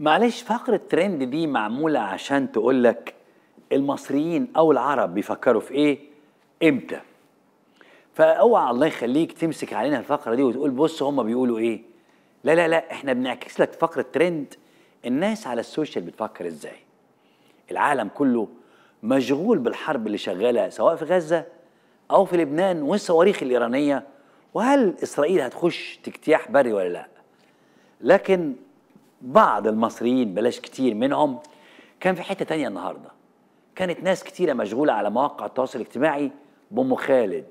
معلش فقرة ترند دي معمولة عشان تقول لك المصريين أو العرب بيفكروا في إيه إمتى فاوعى الله يخليك تمسك علينا الفقرة دي وتقول بص هما بيقولوا إيه لا لا لا إحنا بنعكس لك فقرة ترند الناس على السوشيال بتفكر إزاي العالم كله مشغول بالحرب اللي شغالة سواء في غزة أو في لبنان والصواريخ الإيرانية وهل إسرائيل هتخش تجتياح بري ولا لأ لكن بعض المصريين بلاش كتير منهم كان في حتة تانية النهاردة كانت ناس كتيرة مشغولة على مواقع التواصل الاجتماعي بأم خالد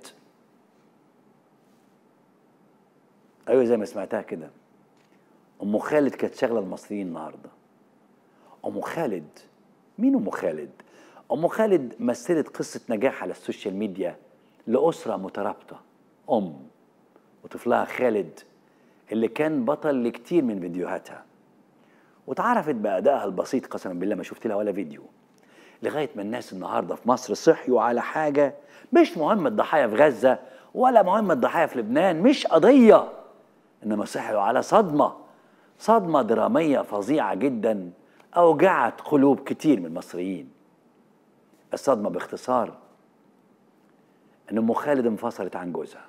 أيوة زي ما سمعتها كده أم خالد كانت شاغلة المصريين النهاردة أم خالد مين أم خالد؟ أم خالد مثلت قصة نجاح على السوشيال ميديا لأسرة مترابطة أم وطفلها خالد اللي كان بطل لكتير من فيديوهاتها واتعرفت بأدائها البسيط قسما بالله ما شفت لها ولا فيديو لغاية ما الناس النهاردة في مصر صحيوا على حاجة مش مهم الضحايا في غزة ولا مهم الضحايا في لبنان مش قضية إنما صحيوا على صدمة صدمة درامية فظيعة جدا أوجعت قلوب كتير من المصريين الصدمة باختصار إن أم خالد انفصلت عن جوزها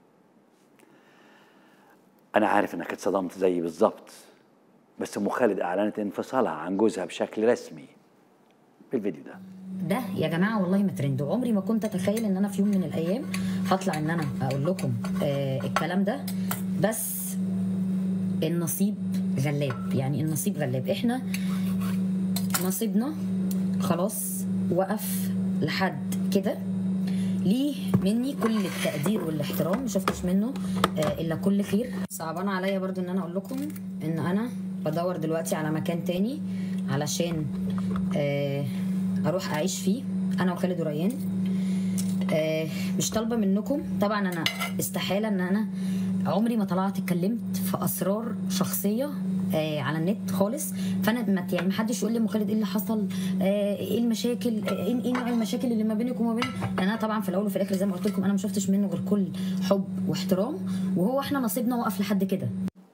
أنا عارف إنك اتصدمت زيي بالظبط بس أم خالد أعلنت انفصالها عن جوزها بشكل رسمي في الفيديو ده ده يا جماعه والله ما ترند وعمري ما كنت اتخيل ان انا في يوم من الايام هطلع ان انا اقول لكم آه الكلام ده بس النصيب غلاب يعني النصيب غلاب احنا نصيبنا خلاص وقف لحد كده ليه مني كل التقدير والاحترام ما شفتش منه آه الا كل خير صعبان عليا برضو ان انا اقول لكم ان انا بدور دلوقتي على مكان تاني علشان آه اروح اعيش فيه انا وخالد وريان آه مش طالبه منكم طبعا انا استحاله ان انا عمري ما طلعت اتكلمت في اسرار شخصيه آه على النت خالص فانا ما يعني محدش يقول لي ام خالد ايه اللي حصل آه ايه المشاكل آه ايه إيه نوع المشاكل اللي ما بينك وما بين انا طبعا في الاول وفي الاخر زي ما قلت لكم انا ما شفتش منه غير كل حب واحترام وهو احنا نصيبنا وقف لحد كده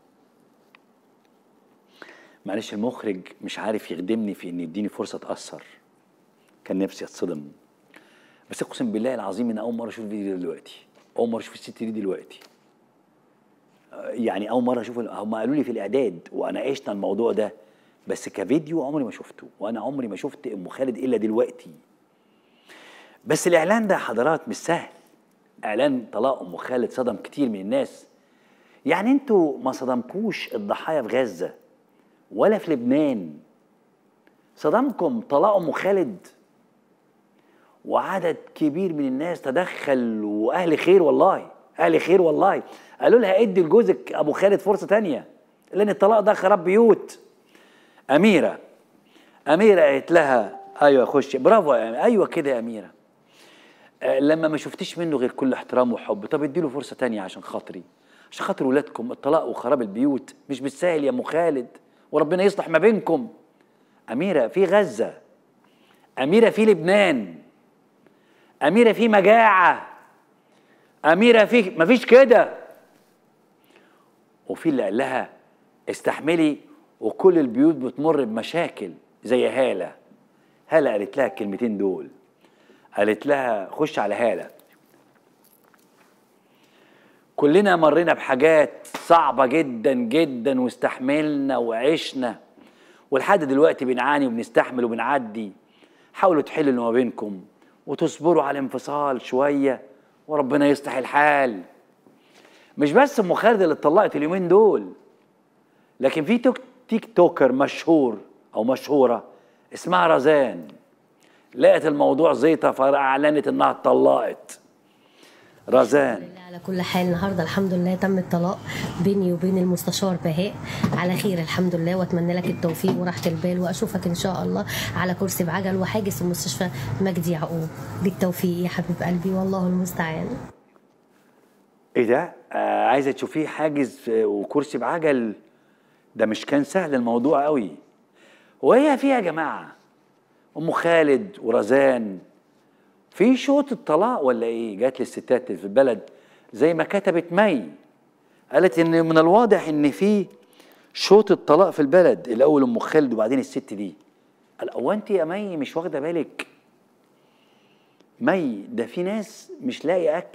معلش المخرج مش عارف يخدمني في ان يديني فرصه اتاثر كان نفسي اتصدم بس اقسم بالله العظيم ان اول مره اشوف الفيديو ده دلوقتي اول مره اشوف الست دي دلوقتي آه، يعني اول مره اشوف هم قالوا لي في الاعداد وناقشنا الموضوع ده بس كفيديو عمري ما شفته وانا عمري ما شفت ام خالد الا دلوقتي بس الاعلان ده يا حضرات مش سهل اعلان طلاق ام خالد صدم كتير من الناس يعني انتوا ما صدمكوش الضحايا في غزه ولا في لبنان صدمكم طلاق ام خالد وعدد كبير من الناس تدخل واهل خير والله اهل خير والله قالوا لها ادي لجوزك ابو خالد فرصه تانية لان الطلاق ده خراب بيوت اميره اميره قالت لها ايوه خشي برافو يا أميرة. ايوه كده يا اميره آه، لما ما شفتيش منه غير كل احترام وحب طب اديله فرصه تانية عشان خاطري عشان خاطر ولادكم الطلاق وخراب البيوت مش بالسهل يا ام خالد وربنا يصلح ما بينكم اميره في غزه اميره في لبنان اميره في مجاعه اميره في مفيش كده وفي اللي قال لها استحملي وكل البيوت بتمر بمشاكل زي هاله هاله قالت لها الكلمتين دول قالت لها خش على هاله كلنا مرينا بحاجات صعبة جدا جدا واستحملنا وعشنا ولحد دلوقتي بنعاني وبنستحمل وبنعدي حاولوا تحلوا اللي ما بينكم وتصبروا على الانفصال شوية وربنا يصلح الحال مش بس ام خالد اللي اتطلقت اليومين دول لكن في توك تيك توكر مشهور او مشهورة اسمها رزان لقت الموضوع زيطة فاعلنت انها اتطلقت رزان لله على كل حال النهارده الحمد لله تم الطلاق بيني وبين المستشار بهاء على خير الحمد لله واتمنى لك التوفيق وراحه البال واشوفك ان شاء الله على كرسي بعجل وحاجز في مستشفى مجدي يعقوب بالتوفيق يا حبيب قلبي والله المستعان ايه ده؟ آه عايزه تشوفيه حاجز آه، وكرسي بعجل ده مش كان سهل الموضوع قوي وهي فيها يا جماعه ام خالد ورزان في شوط الطلاق ولا ايه؟ جات للستات اللي في البلد زي ما كتبت مي قالت ان من الواضح ان في شوط الطلاق في البلد الاول ام خالد وبعدين الست دي قال هو انت يا مي مش واخده بالك مي ده في ناس مش لاقي اكل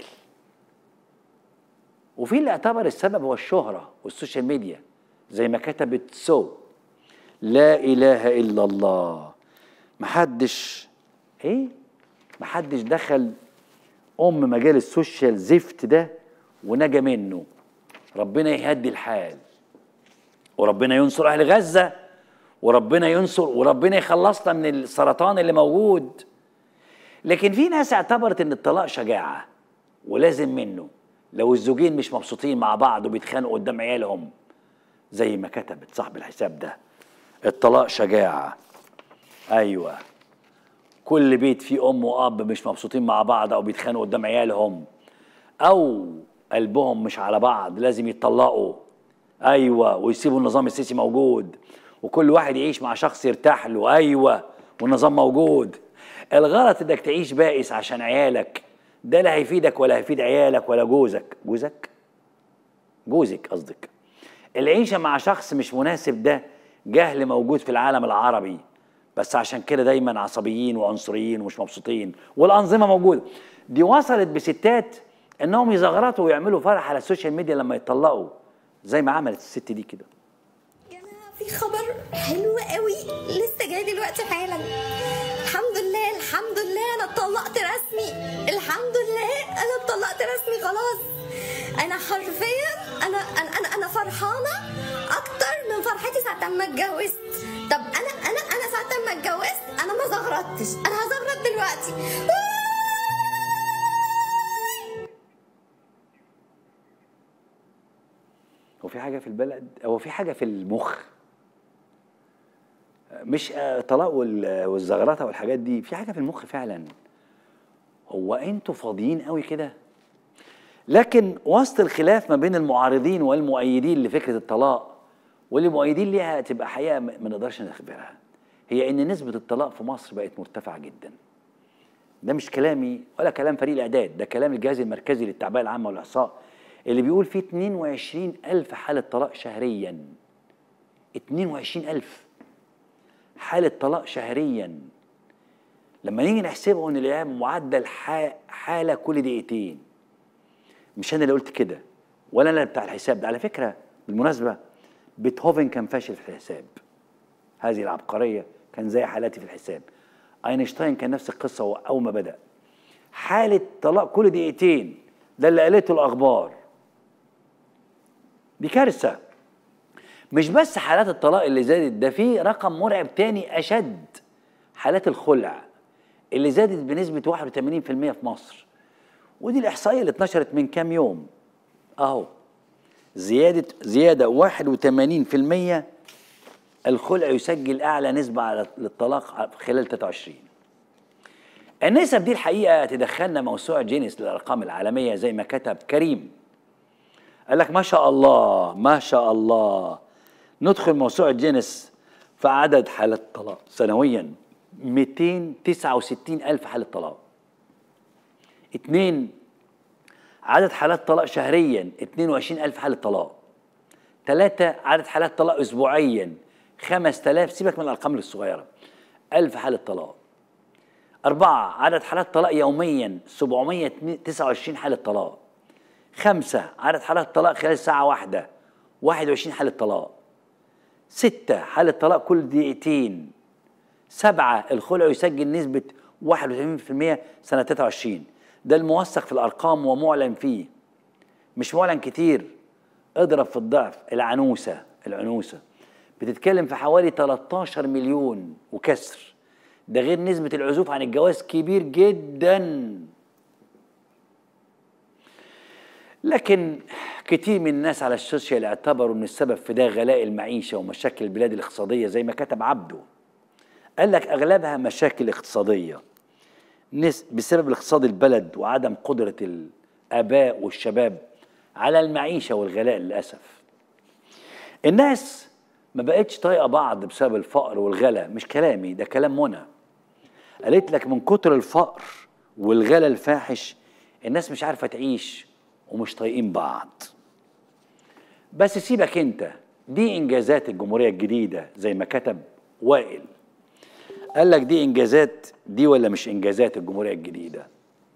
وفي اللي اعتبر السبب هو الشهره والسوشيال ميديا زي ما كتبت سو لا اله الا الله محدش ايه محدش دخل ام مجال السوشيال زفت ده ونجا منه ربنا يهدي الحال وربنا ينصر اهل غزه وربنا ينصر وربنا يخلصنا من السرطان اللي موجود لكن في ناس اعتبرت ان الطلاق شجاعه ولازم منه لو الزوجين مش مبسوطين مع بعض وبيتخانقوا قدام عيالهم زي ما كتبت صاحب الحساب ده الطلاق شجاعه ايوه كل بيت فيه ام واب مش مبسوطين مع بعض او بيتخانقوا قدام عيالهم او قلبهم مش على بعض لازم يتطلقوا ايوه ويسيبوا النظام السياسي موجود وكل واحد يعيش مع شخص يرتاح له ايوه والنظام موجود الغلط انك تعيش بائس عشان عيالك ده لا هيفيدك ولا هيفيد عيالك ولا جوزك جوزك جوزك قصدك العيشة مع شخص مش مناسب ده جهل موجود في العالم العربي بس عشان كده دايما عصبيين وعنصريين ومش مبسوطين والأنظمة موجودة دي وصلت بستات انهم يزغرطوا ويعملوا فرح على السوشيال ميديا لما يتطلقوا زي ما عملت الست دي كده يا جماعة في خبر حلو قوي لسه جاي دلوقتي حالا الحمد لله الحمد لله انا اتطلقت رسمي الحمد لله انا اتطلقت رسمي خلاص انا حرفيا انا انا انا, أنا فرحانه اكتر من فرحتي ساعه ما اتجوزت طب انا انا انا ساعه ما اتجوزت انا ما زغرطتش انا هزغرط دلوقتي هو في حاجة في البلد هو في حاجة في المخ مش آه، طلاق وال- والزغرطة والحاجات دي في حاجة في المخ فعلا هو انتوا فاضيين قوي كده لكن وسط الخلاف ما بين المعارضين والمؤيدين لفكرة الطلاق واللي مؤيدين ليها تبقى حقيقة ما ما نقدرش نخبرها هي ان نسبة الطلاق في مصر بقت مرتفعة جدا ده مش كلامي ولا كلام فريق الاعداد ده كلام الجهاز المركزي للتعبئه العامه والاحصاء اللي بيقول فيه 22 الف حاله طلاق شهريا 22 الف حاله طلاق شهريا لما نيجي نحسبه ان الايام معدل ح- حاله كل دقيقتين مش انا اللي قلت كده ولا انا بتاع الحساب ده على فكره بالمناسبه بيتهوفن كان فاشل في الحساب هذه العبقريه كان زي حالاتي في الحساب اينشتاين كان نفس القصه هو اول ما بدا حاله طلاق كل دقيقتين ده اللي قالته الاخبار دي كارثه مش بس حالات الطلاق اللي زادت ده في رقم مرعب تاني اشد حالات الخلع اللي زادت بنسبه 81% في مصر ودي الاحصائيه اللي اتنشرت من كام يوم اهو زياده زياده 81% الخلع يسجل اعلى نسبه على للطلاق خلال 23 النسب دي الحقيقه تدخلنا موسوعه جينيس للارقام العالميه زي ما كتب كريم قال لك ما شاء الله ما شاء الله ندخل موسوعه جينيس في عدد حالات طلاق سنويا 269 ألف حالة طلاق اثنين عدد حالات طلاق شهريا 22 ألف حالة طلاق ثلاثة عدد حالات طلاق أسبوعيا 5000 سيبك من الأرقام الصغيرة 1000 حالة طلاق أربعة عدد حالات طلاق يوميا 729 حالة طلاق خمسة عدد حالات طلاق خلال ساعة واحدة 21 حالة طلاق ستة حالة طلاق كل دقيقتين سبعة الخلع يسجل نسبة 81% سنة 23 ده الموثق في الأرقام ومعلن فيه مش معلن كتير اضرب في الضعف العنوسة العنوسة بتتكلم في حوالي 13 مليون وكسر ده غير نسبة العزوف عن الجواز كبير جدا لكن كتير من الناس على السوشيال اعتبروا ان السبب في ده غلاء المعيشة ومشاكل البلاد الاقتصادية زي ما كتب عبده قال لك اغلبها مشاكل اقتصادية نس- بسبب الاقتصاد البلد وعدم قدرة الآباء والشباب على المعيشة والغلاء للأسف الناس ما بقتش طايقة بعض بسبب الفقر والغلا مش كلامي ده كلام منى قالت لك من كتر الفقر والغلا الفاحش الناس مش عارفة تعيش ومش طايقين بعض بس سيبك انت دي انجازات الجمهوريه الجديده زي ما كتب وائل قال لك دي انجازات دي ولا مش انجازات الجمهوريه الجديده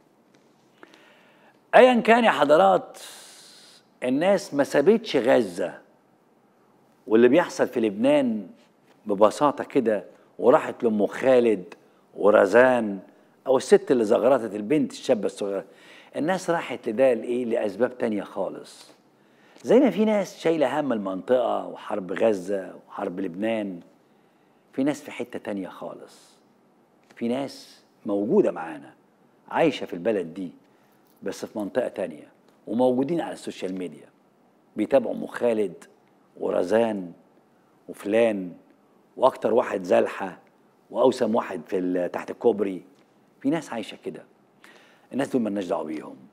ايا كان يا حضرات الناس ما سابتش غزه واللي بيحصل في لبنان ببساطه كده وراحت لام خالد ورزان او الست اللي زغرطت البنت الشابه الصغيره الناس راحت لده لايه لاسباب تانية خالص زي ما في ناس شايله هم المنطقه وحرب غزه وحرب لبنان في ناس في حته تانية خالص في ناس موجوده معانا عايشه في البلد دي بس في منطقه تانية وموجودين على السوشيال ميديا بيتابعوا ام خالد ورزان وفلان واكتر واحد زلحه واوسم واحد في ال- تحت الكوبري في ناس عايشه كده الناس دول مالناش دعوه بيهم